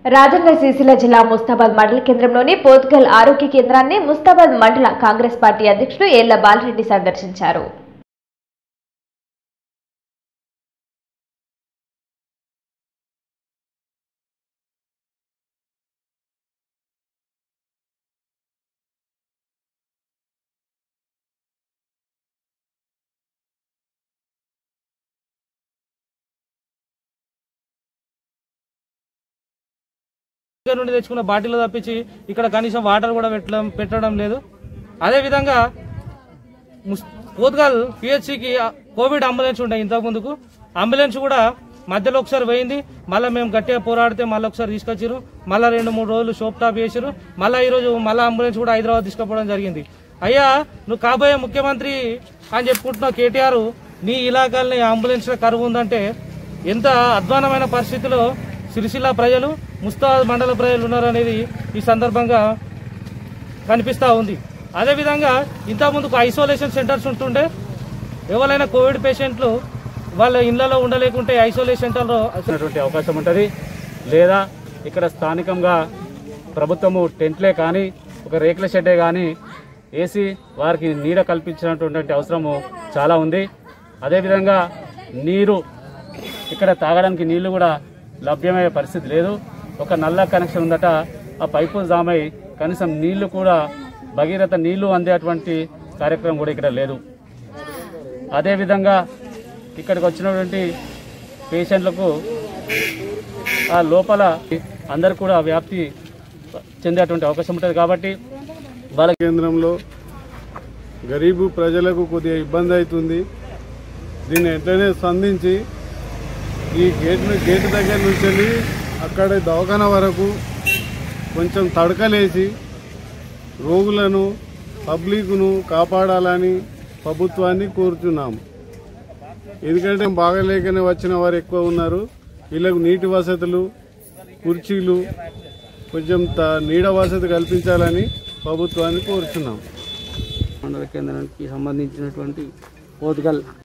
రాజన్న సిరిసిల్ల జిల్లా ముస్తాబాద్ మండల కేంద్రంలోని పోత్గల్ ఆరోగ్య కేంద్రాన్ని ముస్తాబాద్ మండల కాంగ్రెస్ పార్టీ అధ్యక్షుడు ఏళ్ల బాలరెడ్డి సందర్శించారు దగ్గర నుండి తెచ్చుకున్న బాటిల్ తప్పించి ఇక్కడ కనీసం వాటర్ కూడా పెట్టడం పెట్టడం లేదు అదేవిధంగా ముస్- పోత్గాల్ పిహెచ్సికి కోవిడ్ అంబులెన్స్ ఉండే ఇంతకు ముందుకు అంబులెన్స్ కూడా మధ్యలో ఒకసారి పోయింది మళ్ళీ మేము గట్టిగా పోరాడితే మళ్ళీ ఒకసారి తీసుకొచ్చారు మళ్ళీ రెండు మూడు రోజులు షోప్ టాప్ చేసారు మళ్ళీ ఈరోజు మళ్ళీ అంబులెన్స్ కూడా హైదరాబాద్ తీసుకుపోవడం జరిగింది అయ్యా నువ్వు కాబోయే ముఖ్యమంత్రి అని చెప్పుకుంటున్నావు కేటీఆర్ నీ ఇలాకాలని అంబులెన్స్ కరువు ఉందంటే ఎంత అధ్వానమైన పరిస్థితిలో సిరిసిల్ల ప్రజలు ముస్తాబాద్ మండల ప్రజలు ఉన్నారనేది ఈ సందర్భంగా కనిపిస్తూ ఉంది అదేవిధంగా ఇంతకుముందుకు ఐసోలేషన్ సెంటర్స్ ఉంటుండే ఎవరైనా కోవిడ్ పేషెంట్లు వాళ్ళ ఇళ్లలో ఉండలేకుంటే ఐసోలేషన్ సెంటర్లో వచ్చినటువంటి అవకాశం ఉంటుంది లేదా ఇక్కడ స్థానికంగా ప్రభుత్వము టెంట్లే కానీ ఒక రేకుల షెడ్డే కానీ వేసి వారికి నీడ కల్పించినటువంటి అవసరము చాలా ఉంది అదేవిధంగా నీరు ఇక్కడ తాగడానికి నీళ్లు కూడా లభ్యమయ్యే పరిస్థితి లేదు ఒక నల్ల కనెక్షన్ ఉందట ఆ పైపు జామై కనీసం నీళ్లు కూడా భగీరథ నీళ్లు అందేటువంటి కార్యక్రమం కూడా ఇక్కడ లేదు అదేవిధంగా ఇక్కడికి వచ్చినటువంటి పేషెంట్లకు ఆ లోపల అందరు కూడా వ్యాప్తి చెందేటువంటి అవకాశం ఉంటుంది కాబట్టి వాళ్ళకి కేంద్రంలో గరీబు ప్రజలకు కొద్దిగా ఇబ్బంది అవుతుంది దీన్ని వెంటనే స్పందించి ఈ గేట్ గేట్ దగ్గర నుంచి వెళ్ళి అక్కడ దవాఖాన వరకు కొంచెం తడకలేసి రోగులను పబ్లిక్ను కాపాడాలని ప్రభుత్వాన్ని కోరుతున్నాము ఎందుకంటే బాగలేకనే వచ్చిన వారు ఎక్కువ ఉన్నారు వీళ్ళకు నీటి వసతులు కుర్చీలు కొంచెం త- నీడ వసతి కల్పించాలని ప్రభుత్వాన్ని కోరుతున్నాం మండల కేంద్రానికి సంబంధించినటువంటి పోతుగల్